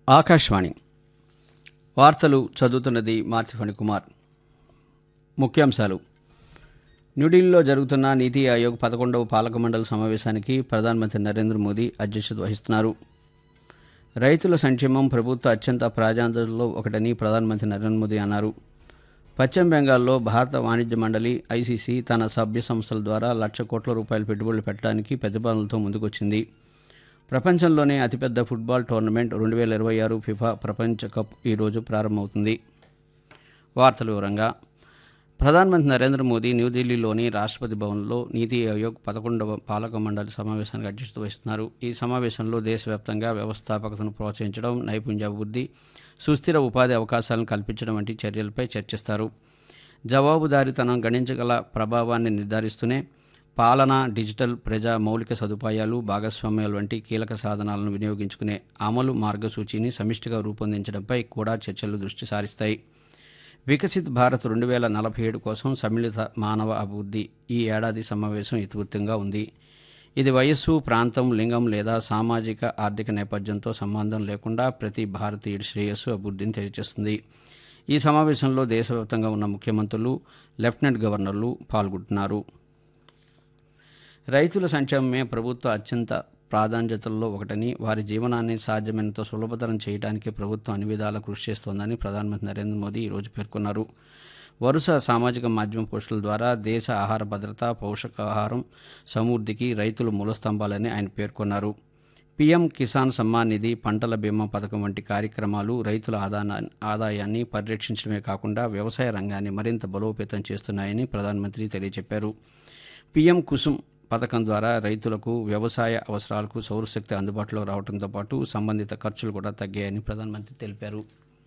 ఆకాశవాణి వార్తలు చదువుతున్నది మార్తి ఫణికుమార్ ముఖ్యాంశాలు న్యూఢిల్లీలో జరుగుతున్న నీతి ఆయోగ్ పదకొండవ పాలక మండలి సమావేశానికి ప్రధానమంత్రి నరేంద్ర మోదీ అధ్యక్షత వహిస్తున్నారు రైతుల సంక్షేమం ప్రభుత్వ అత్యంత ప్రాధాన్యతల్లో ఒకటని ప్రధానమంత్రి నరేంద్ర మోదీ అన్నారు పశ్చిమ బెంగాల్లో భారత వాణిజ్య మండలి ఐసీసీ తన సభ్య సంస్థల ద్వారా లక్ష కోట్ల రూపాయల పెట్టుబడులు పెట్టడానికి ప్రతిపాదనలతో ముందుకొచ్చింది ప్రపంచంలోనే అతిపెద్ద ఫుట్బాల్ టోర్నమెంట్ రెండు వేల ఇరవై ఆరు ఫిఫా ప్రపంచ కప్ ఈరోజు ప్రారంభమవుతుంది వార్తల వివరంగా ప్రధానమంత్రి నరేంద్ర మోదీ న్యూఢిల్లీలోని రాష్ట్రపతి భవన్లో నీతి ఆయోగ్ పదకొండవ పాలక మండలి సమావేశానికి అధ్యక్షత వహిస్తున్నారు ఈ సమావేశంలో దేశవ్యాప్తంగా వ్యవస్థాపకతను ప్రోత్సహించడం నైపుణ్యాభివృద్ధి సుస్థిర ఉపాధి అవకాశాలను కల్పించడం వంటి చర్యలపై చర్చిస్తారు జవాబుదారీతనం గణించగల ప్రభావాన్ని నిర్ధారిస్తూనే పాలన డిజిటల్ ప్రజా మౌలిక సదుపాయాలు భాగస్వామ్యాలు వంటి కీలక సాధనాలను వినియోగించుకునే అమలు మార్గసూచిని సమిష్టిగా రూపొందించడంపై కూడా చర్చలు దృష్టి సారిస్తాయి వికసిత్ భారత్ రెండు వేల నలభై ఏడు కోసం సమ్మిళిత మానవ అభివృద్ధి ఈ ఏడాది సమావేశం ఇతివృత్తంగా ఉంది ఇది వయస్సు ప్రాంతం లింగం లేదా సామాజిక ఆర్థిక నేపథ్యంతో సంబంధం లేకుండా ప్రతి భారతీయుడి శ్రేయస్సు అభివృద్ధిని తెలియజేస్తుంది ఈ సమావేశంలో దేశవ్యాప్తంగా ఉన్న ముఖ్యమంత్రులు లెఫ్టినెంట్ గవర్నర్లు పాల్గొంటున్నారు రైతుల సంక్షేమమే ప్రభుత్వ అత్యంత ప్రాధాన్యతల్లో ఒకటని వారి జీవనాన్ని సాధ్యమైనంత సులభతరం చేయడానికి ప్రభుత్వం అన్ని విధాలా కృషి చేస్తోందని ప్రధానమంత్రి నరేంద్ర మోదీ ఈరోజు పేర్కొన్నారు వరుస సామాజిక మాధ్యమ పోస్టుల ద్వారా దేశ ఆహార భద్రత పౌషకాహారం సమృద్ధికి రైతులు మూలస్తంభాలని ఆయన పేర్కొన్నారు పీఎం కిసాన్ సమ్మాన్ నిధి పంటల బీమా పథకం వంటి కార్యక్రమాలు రైతుల ఆదానా ఆదాయాన్ని పరిరక్షించడమే కాకుండా వ్యవసాయ రంగాన్ని మరింత బలోపేతం చేస్తున్నాయని ప్రధానమంత్రి తెలియజెప్పారు పీఎం కుసుమ్ పథకం ద్వారా రైతులకు వ్యవసాయ అవసరాలకు సౌరశక్తి అందుబాటులో రావడంతో పాటు సంబంధిత ఖర్చులు కూడా తగ్గాయని ప్రధానమంత్రి తెలిపారు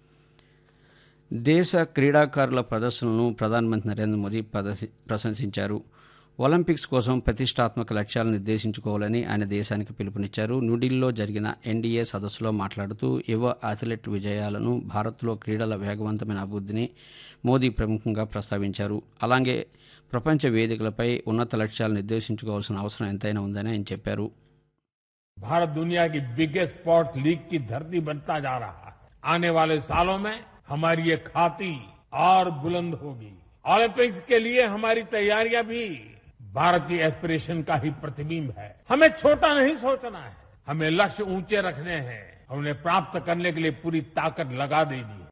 దేశ క్రీడాకారుల ప్రదర్శనలను ప్రధానమంత్రి నరేంద్ర మోదీ ప్రదర్శి ప్రశంసించారు ఒలింపిక్స్ కోసం ప్రతిష్టాత్మక లక్ష్యాలను నిర్దేశించుకోవాలని ఆయన దేశానికి పిలుపునిచ్చారు న్యూఢిల్లీలో జరిగిన ఎన్డీఏ సదస్సులో మాట్లాడుతూ యువ అథ్లెట్ విజయాలను భారత్లో క్రీడల వేగవంతమైన అభివృద్ధిని మోదీ ప్రముఖంగా ప్రస్తావించారు అలాగే ప్రపంచ వేదికలపై ఉన్నత లక్ష్యాలు నిర్దేశించుకోవాల్సిన అవసరం ఎంతైనా ఉందని ఆయన చెప్పారు भारत दुनिया की बिगेस्ट स्पोर्ट्स लीग की धरती बनता जा रहा है आने वाले सालों में हमारी ये खाती और बुलंद होगी ओलंपिक्स के लिए हमारी तैयारियां भी भारत की एस्पिरेशन का ही प्रतिबिंब है हमें छोटा नहीं सोचना है हमें लक्ष्य ऊंचे रखने हैं और उन्हें प्राप्त करने के लिए पूरी ताकत लगा देनी है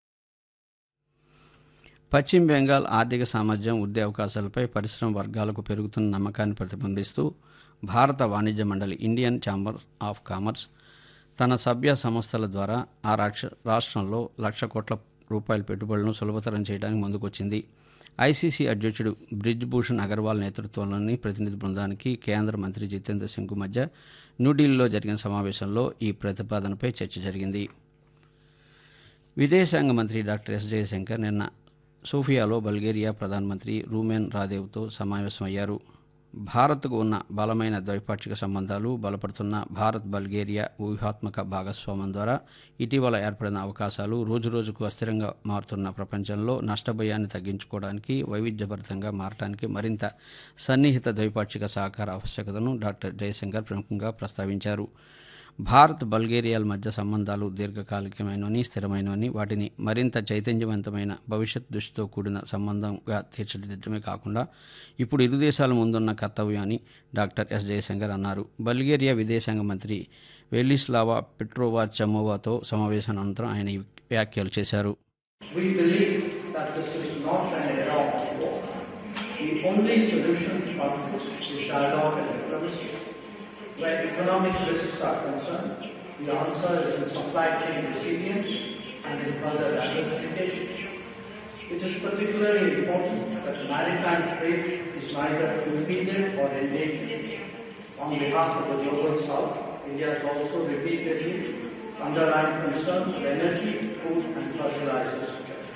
పశ్చిమ బెంగాల్ ఆర్థిక సామర్థ్యం వృద్ధి అవకాశాలపై పరిశ్రమ వర్గాలకు పెరుగుతున్న నమ్మకాన్ని ప్రతిబింబిస్తూ భారత వాణిజ్య మండలి ఇండియన్ ఛాంబర్ ఆఫ్ కామర్స్ తన సభ్య సంస్థల ద్వారా ఆ రాక్ష రాష్ట్రంలో లక్ష కోట్ల రూపాయల పెట్టుబడులను సులభతరం చేయడానికి ముందుకొచ్చింది ఐసీసీ అధ్యక్షుడు బ్రిజ్ భూషణ్ అగర్వాల్ నేతృత్వంలోని ప్రతినిధి బృందానికి కేంద్ర మంత్రి జితేంద్ర సింగ్ మధ్య న్యూఢిల్లీలో జరిగిన సమావేశంలో ఈ ప్రతిపాదనపై చర్చ జరిగింది విదేశాంగ మంత్రి డాక్టర్ ఎస్ జయశంకర్ నిన్న సోఫియాలో బల్గేరియా ప్రధానమంత్రి రూమెన్ రాదేవ్తో సమావేశమయ్యారు భారత్కు ఉన్న బలమైన ద్వైపాక్షిక సంబంధాలు బలపడుతున్న భారత్ బల్గేరియా వ్యూహాత్మక భాగస్వామ్యం ద్వారా ఇటీవల ఏర్పడిన అవకాశాలు రోజురోజుకు అస్థిరంగా మారుతున్న ప్రపంచంలో నష్టభయాన్ని తగ్గించుకోవడానికి వైవిధ్యభరితంగా మారడానికి మరింత సన్నిహిత ద్వైపాక్షిక సహకార ఆవశ్యకతను డాక్టర్ జయశంకర్ ప్రముఖంగా ప్రస్తావించారు భారత్ బల్గేరియాల మధ్య సంబంధాలు దీర్ఘకాలికమైనవని స్థిరమైనవని వాటిని మరింత చైతన్యవంతమైన భవిష్యత్ దృష్టితో కూడిన సంబంధంగా తీర్చిదిద్దడమే కాకుండా ఇప్పుడు ఇరు దేశాల ముందున్న కర్తవ్యాన్ని డాక్టర్ ఎస్ జయశంకర్ అన్నారు బల్గేరియా విదేశాంగ మంత్రి వెలిస్లావా పెట్రోవా చమోవాతో సమావేశం అనంతరం ఆయన ఈ వ్యాఖ్యలు చేశారు We believe that this is not an era of war. The only solution to conflicts is dialogue and diplomacy. Where economic risks are concerned, the answer is in supply chain resilience and in further diversification. It is particularly important that maritime trade is neither impeded or endangered. On behalf of the Global South, India has also repeatedly underlined concerns for energy, food and fertilizer security.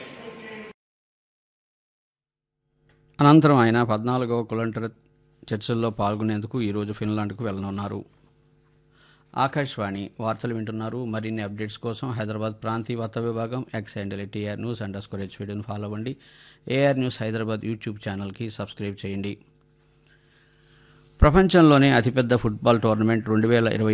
అనంతరం ఆయన పద్నాలుగవ కులంటర్ చర్చల్లో పాల్గొనేందుకు ఈరోజు ఫిన్లాండ్కు వెళ్లనున్నారు ఆకాశవాణి వార్తలు వింటున్నారు మరిన్ని updates కోసం హైదరాబాద్ ప్రాంతీయ వార్తా విభాగం X and T R news underscore స్కోర్ హెచ్ వీడియోని ఫాలో అవ్వండి ఏఆర్ న్యూస్ హైదరాబాద్ యూట్యూబ్ ఛానల్కి సబ్స్క్రైబ్ చేయండి ప్రపంచంలోనే అతిపెద్ద ఫుట్బాల్ టోర్నమెంట్ రెండు వేల ఇరవై